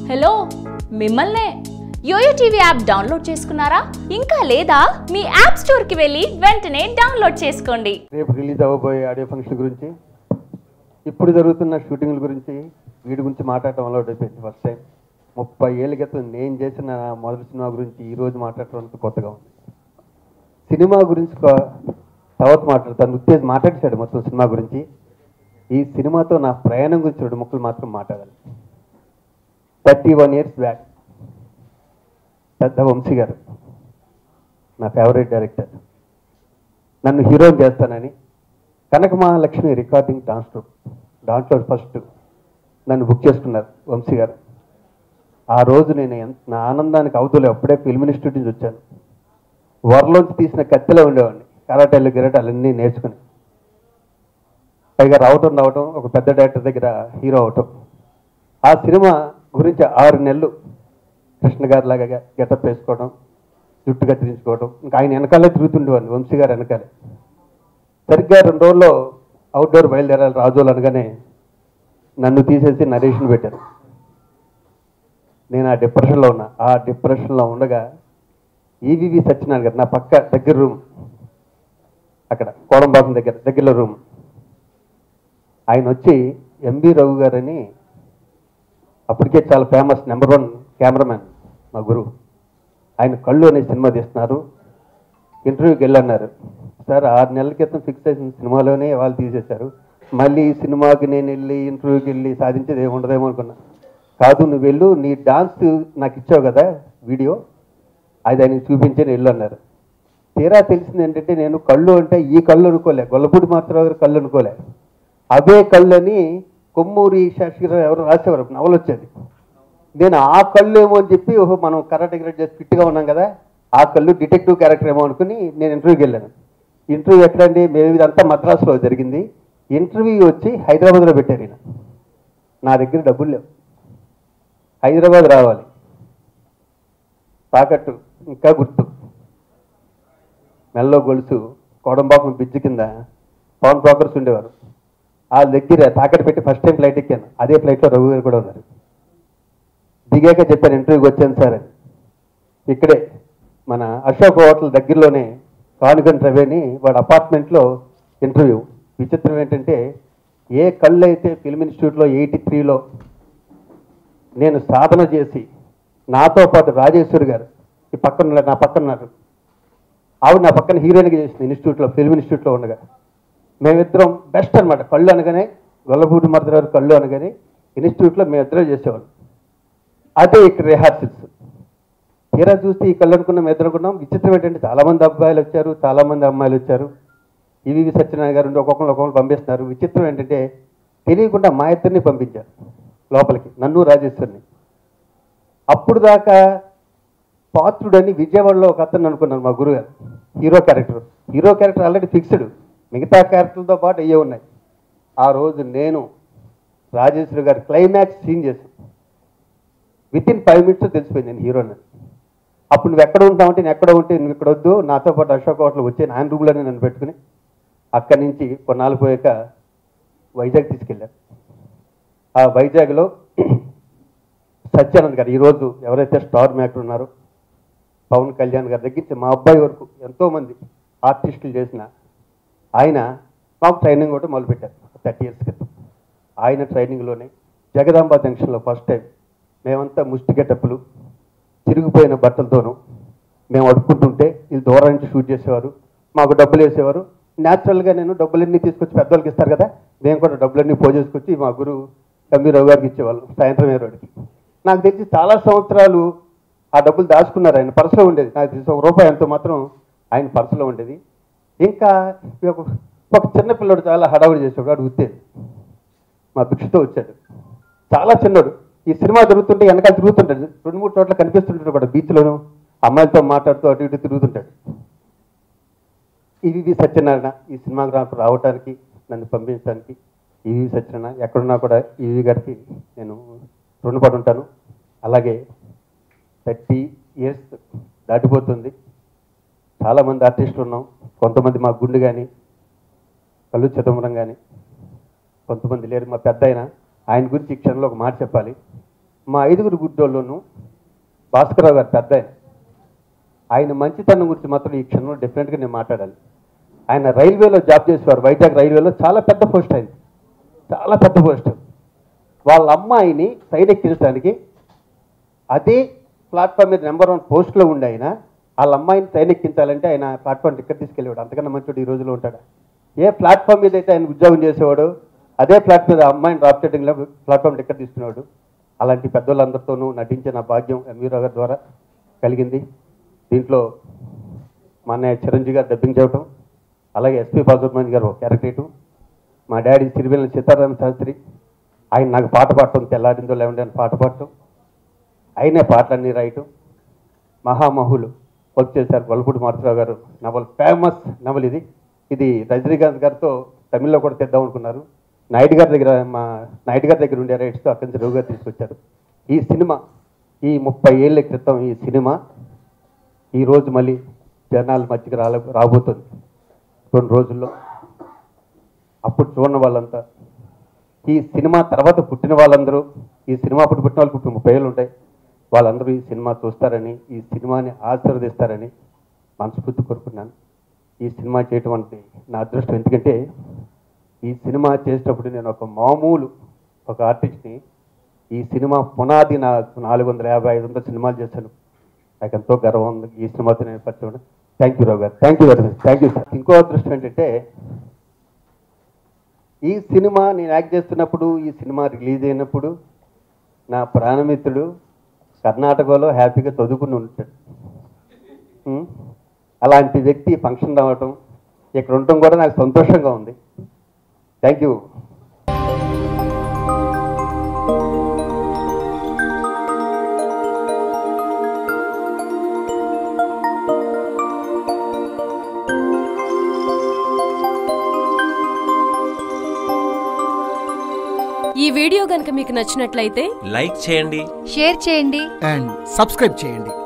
Hello మిమ్మల్నే yo-yo TV app download చేసుకున్నారా ఇంకా లేదా మీ యాప్ స్టోర్కి వెళ్ళి వెంటనే డౌన్లోడ్ చేసుకోండి రేపు రిలీజ్ అవ్వబోయే ఆడియో ఫంక్షన్ గురించి ఇప్పుడు జరుగుతున్న షూటింగ్ల గురించి వీడి గురించి మాట్లాడటం అలవాటు అయిపోయింది ఫస్ట్ టైం ముప్పై ఏళ్ళ క్రితం నేను చేసిన నా మొదటి సినిమా గురించి ఈ రోజు మాట్లాడటం అంత కొత్తగా ఉంది సినిమా గురించి కొ- తర్వాత మాట్లాడతాను ఉత్తేజ్ మాట్లాడేశాడు మొత్తం సినిమా గురించి ఈ సినిమాతో నా ప్రయాణం గురించి రెండు ముక్కలు మాత్రం మాట్లాడాలి థర్టీ వన్ ఇయర్స్ బ్యాక్ పెద్ద వంశీ గారు నా ఫేవరెట్ డైరెక్టర్ నన్ను హీరోని చేస్తానని Kanaka Mahalakshmi recording dance troupe దాంట్లో ఫస్ట్ నన్ను బుక్ చేసుకున్నారు వంశీ గారు ఆ రోజు నేను ఎంత నా ఆనందానికి అవతులే అప్పుడే ఫిల్మ్ ఇన్స్టిట్యూట్ నుంచి వచ్చాను వరలోంచి తీసిన కత్తిలో ఉండేవాడిని కరాటేలు గిరాటాలు అన్నీ నేర్చుకుని పైగా రావటం రావటం ఒక పెద్ద డైరెక్టర్ దగ్గర హీరో అవటం ఆ సినిమా గురించి ఆరు నెలలు కృష్ణ గారి లాగా గెటప్ వేసుకోవడం జుట్టు కత్తిరించుకోవడం ఇంకా ఆయన వెనకాలే తిరుగుతుండేవాడిని వంశీ గారు వెనకాలే సరిగ్గా రెండు రోజుల్లో అవుట్డోర్ బయలుదేరాలి రాజులు అనగానే నన్ను తీసేసి నరేషన్ పెట్టారు నేను ఆ డిప్రెషన్లో ఉన్నా ఆ డిప్రెషన్లో ఉండగా ఈవివి సత్యనారాయణ గారు నా పక్క దగ్గర రూమ్ అక్కడ కోడంబాసం దగ్గర దగ్గరలో రూమ్ ఆయన వచ్చి ఎంబి రఘు గారని అప్పటికే చాలా ఫేమస్ నెంబర్ వన్ కెమెరామ్యాన్ మా గురువు ఆయన కళ్ళు అనే సినిమా తీస్తున్నారు ఇంటర్వ్యూకి వెళ్ళన్నారు సార్ ఆరు నెలల క్రితం ఫిక్స్ చేసిన సినిమాలోనే వాళ్ళు తీసేశారు మళ్ళీ ఈ సినిమాకి నేను వెళ్ళి ఇంటర్వ్యూకి వెళ్ళి సాధించేది ఏమి ఉండదేమో అనుకున్నా కాదు నువ్వు వెళ్ళు నీ డాన్స్ నాకు ఇచ్చావు కదా వీడియో అది ఆయన చూపించని వెళ్ళు అన్నారు తీరా తెలిసింది ఏంటంటే నేను కళ్ళు అంటే ఈ కళ్ళు అనుకోలే గొల్లపూడి మాత్రం గారు కళ్ళు అనుకోలే అవే కళ్ళు అని కొమ్మూరి శాస్త్రి ఎవరు రాసేవారు నవలు వచ్చేది నేను ఆ కళ్ళు ఏమో అని చెప్పి ఓహో మనం కరాటే గిరాట్ చేసి ఫిట్గా ఉన్నాం కదా ఆ కళ్ళు డిటెక్టివ్ క్యారెక్టర్ ఏమో అనుకుని నేను ఇంటర్వ్యూకి వెళ్ళాను ఇంటర్వ్యూ ఎక్కడండి మేము ఇదంతా మద్రాసులో జరిగింది ఇంటర్వ్యూ వచ్చి హైదరాబాద్లో పెట్టారు ఈయన నా దగ్గర డబ్బులు లేవు హైదరాబాద్ రావాలి తాకట్టు ఇంకా గుర్తు మెల్లో గొలుసు కోడంబాకం బ్రిడ్జ్ కింద పవన్ బ్రోకర్స్ ఉండేవారు ఆ దగ్గర తాకట్టు పెట్టి ఫస్ట్ టైం ఫ్లైట్ ఎక్కాను అదే ఫ్లైట్లో రఘు గారు కూడా ఉన్నారు దిగాక చెప్పాను ఇంటర్వ్యూకి వచ్చాను సార్ అని ఇక్కడే మన అశోక్ హోటల్ దగ్గరలోనే కానుగన్ రవేని వాడి అపార్ట్మెంట్లో ఇంటర్వ్యూ విచిత్రం ఏంటంటే ఏ కళ్ళు అయితే ఫిల్మ్ ఇన్స్టిట్యూట్లో ఎయిటీ త్రీలో నేను సాధన చేసి నాతో పాటు రాజేశ్వరి గారు ఈ పక్కన ఉన్నారు, నా పక్కన ఉన్నారు ఆవిడ నా పక్కన హీరోయిన్గా చేసింది ఇన్స్టిట్యూట్లో ఫిల్మ్ ఇన్స్టిట్యూట్లో ఉండగా మేమిద్దరం బెస్ట్ అనమాట కళ్ళు అనగానే గొల్లపూడి మర్దరారు కళ్ళు అనగానే ఇన్స్టిట్యూట్లో మేమిద్దరం చేసేవాళ్ళం అదే ఇక్కడ రిహార్సల్స్ తీరా చూస్తే ఈ కళ్ళు అనుకున్నాం మేము ఇద్దరు అనుకున్నాం విచిత్రం ఏంటంటే చాలామంది అబ్బాయిలు వచ్చారు చాలామంది అమ్మాయిలు వచ్చారు ఈవీవి సత్యనారాయణ గారు ఉండి ఒక్కొక్కరు ఒక్కొక్కరు పంపిస్తున్నారు విచిత్రం ఏంటంటే తెలియకుండా మా ఇద్దరిని పంపించారు లోపలికి నన్ను రాజేశ్వరిని అప్పుడు దాకా పాత్రుడని విజయవాడలో ఒక అతను అనుకున్నాను మా గురుగారు hero character hero character already fixed మిగతా క్యారెక్టర్లతో పాటు అయ్యే ఉన్నాయి ఆ రోజు నేను రాజేశ్వరి గారి క్లైమాక్స్ సీన్ చేశాను విత్ ఇన్ ఫైవ్ మినిట్స్ తెలిసిపోయింది నేను హీరోని అప్పుడు నువ్వు ఎక్కడ ఉంటావంటే నేను ఎక్కడ ఉంటే నువ్వు ఇక్కడ వద్దు నాతో పాటు అశోక్ హోటల్ వచ్చి నాయన రూమ్లోనే నన్ను పెట్టుకుని అక్కడి నుంచి కొన్నాళ్ళు పోయాక వైజాగ్ తీసుకెళ్ళారు ఆ వైజాగ్లో సత్యానంద్ గారు ఈరోజు ఎవరైతే స్టార్ మేకర్ ఉన్నారో పవన్ కళ్యాణ్ గారి దగ్గర నుంచి మా అబ్బాయి వరకు ఎంతోమంది ఆర్టిస్టులు చేసిన ఆయన మాకు ట్రైనింగ్ కూడా మొదలుపెట్టారు థర్టీ ఇయర్స్ క్రితం ఆయన ట్రైనింగ్లోనే జగదాంబ జంక్షన్లో ఫస్ట్ టైం మేమంతా ముష్టి గెటప్పులు చిరిగిపోయిన బట్టలతోనూ మేము అడుక్కుంటుంటే వీళ్ళు దూరం నుంచి షూట్ చేసేవారు మాకు డబ్బులు వేసేవారు న్యాచురల్గా నేను డబ్బులన్నీ తీసుకొచ్చి పెద్దవాళ్ళకి ఇస్తారు కదా మేము కూడా డబ్బులన్నీ పోజేసుకొచ్చి మా గురువు గంభీరావు గారికి ఇచ్చేవాళ్ళం సాయంత్రం ఏరోడికి నాకు తెలిసి చాలా సంవత్సరాలు ఆ డబ్బులు దాచుకున్నారు ఆయన పర్సులో ఉండేది నాకు తెలిసి ఒక రూపాయి ఎంతో మాత్రం ఆయన పర్సులో ఉండేది ఇంకా ఒక ఒక చిన్న పిల్లడు చాలా హడావుడి చేసేవాడు వాడు ఉత్తేది మా భిక్షతో వచ్చాడు చాలా చిన్నడు ఈ సినిమా జరుగుతుంటే వెనకాల తిరుగుతుంటాడు రెండు మూడు చోట్ల కనిపిస్తుంటాడు కూడా బీచ్లోను అమ్మాయిలతో మాట్లాడుతూ అటు ఇటు తిరుగుతుంటాడు ఈవి సత్యనారాయణ ఈ సినిమాగ్రాఫ్ రావడానికి నన్ను పంపించడానికి ఈవి సత్యనారాయణ ఎక్కడున్నా కూడా ఈవి గారికి నేను రుణపడి ఉంటాను అలాగే థర్టీ ఇయర్స్ దాటిపోతుంది చాలామంది ఆర్టిస్టులు ఉన్నాం కొంతమంది మా గుండు కానీ కళ్ళు చిదంబరం కానీ కొంతమంది లేరు మా పెద్ద ఆయన ఆయన గురించి ఈ క్షణంలో ఒక మాట చెప్పాలి మా ఐదుగురు గుడ్డోళ్ళను భాస్కరరావు గారు పెద్ద ఆయన ఆయన మంచితనం గురించి మాత్రం ఈ క్షణంలో డెఫినెట్గా నేను మాట్లాడాలి ఆయన రైల్వేలో జాబ్ చేసేవారు వైజాగ్ రైల్వేలో చాలా పెద్ద పోస్ట్ అయింది చాలా పెద్ద పోస్ట్ వాళ్ళ అమ్మాయిని సైడ్ ఎక్కించడానికి అదే ప్లాట్ఫామ్ మీద నెంబర్ వన్ పోస్ట్లో ఉండి ఆయన వాళ్ళ అమ్మాయిని ట్రైన్ ఎక్కించాలంటే ఆయన ప్లాట్ఫామ్ టికెట్ తీసుకెళ్ళేవాడు అంతకన్నా మంచోడు ఈ రోజులో ఉంటాడా ఏ ప్లాట్ఫామ్ మీద అయితే ఆయన ఉద్యోగం చేసేవాడు అదే ప్లాట్ మీద ఆ అమ్మాయిని డ్రాప్ చేయడంలో ప్లాట్ఫామ్ టికెట్ తీసుకునేవాడు అలాంటి పెద్దోళ్ళందరితోనూ నటించిన భాగ్యం ఎంవీరావు గారి ద్వారా కలిగింది దీంట్లో మా అన్నయ్య చిరంజీవి గారు డబ్బింగ్ చేయటం అలాగే ఎస్పి బాలసుబ్రహ్మణ్యం గారు ఒక క్యారెక్టర్ మా డాడీ సిరివెల్ల సీతారామ శాస్త్రి ఆయన నాకు పాట పాడటం తెల్లారిందో లేవండి అని పాట పాడటం ఆయనే పాటలన్నీ రాయటం మహామహులు వర్క్ చేశారు గొల్లపూడి మారుతిరావు గారు నవల్ ఫేమస్ నవల్ ఇది ఇది రజనీకాంత్ గారితో తమిళ్లో కూడా తెద్దాం అనుకున్నారు నాయుడు గారి దగ్గర మా నాయుడు గారి దగ్గర ఉండే రైట్స్తో అక్కడి నుంచి రఘు గారు తీసుకొచ్చారు ఈ సినిమా ఈ ముప్పై ఏళ్ళ క్రితం ఈ సినిమా ఈ రోజు మళ్ళీ జనాల మధ్యకి రాలే రాబోతుంది రెండు రోజుల్లో అప్పుడు చూడని వాళ్ళంతా ఈ సినిమా తర్వాత పుట్టిన వాళ్ళందరూ ఈ సినిమా అప్పుడు పుట్టిన వాళ్ళకి ఇప్పుడు ముప్పై ఏళ్ళు ఉంటాయి వాళ్ళందరూ ఈ సినిమా చూస్తారని ఈ సినిమాని ఆశీర్వదిస్తారని మనస్ఫూర్తి కోరుకున్నాను ఈ సినిమా చేయటం అంటే నా అదృష్టం ఎందుకంటే ఈ సినిమా చేసేటప్పుడు నేను ఒక మామూలు ఒక ఆర్టిస్ట్ని ఈ సినిమా పునాది నా నాలుగు వందల యాభై ఐదు వందల సినిమాలు చేశాను నాకు ఎంతో గర్వం ఉంది ఈ సినిమాతో నేను పరిచయం థ్యాంక్ యూ రావు గారు thank you very much thank you sir ఇంకో అదృష్టం ఏంటంటే ఈ సినిమా నేను యాక్ట్ చేస్తున్నప్పుడు ఈ సినిమా రిలీజ్ అయినప్పుడు నా ప్రాణమిత్రుడు కర్ణాటకలో హ్యాపీగా చదువుకుని ఉంటాడు ఉం? అలాంటి వ్యక్తి ఫంక్షన్ రావటం ఇక్కడ ఉండటం కూడా నాకు సంతోషంగా ఉంది థ్యాంక్ యూ ఈ వీడియో గనుక మీకు నచ్చినట్లయితే లైక్ చేయండి షేర్ చేయండి అండ్ సబ్స్క్రైబ్ చేయండి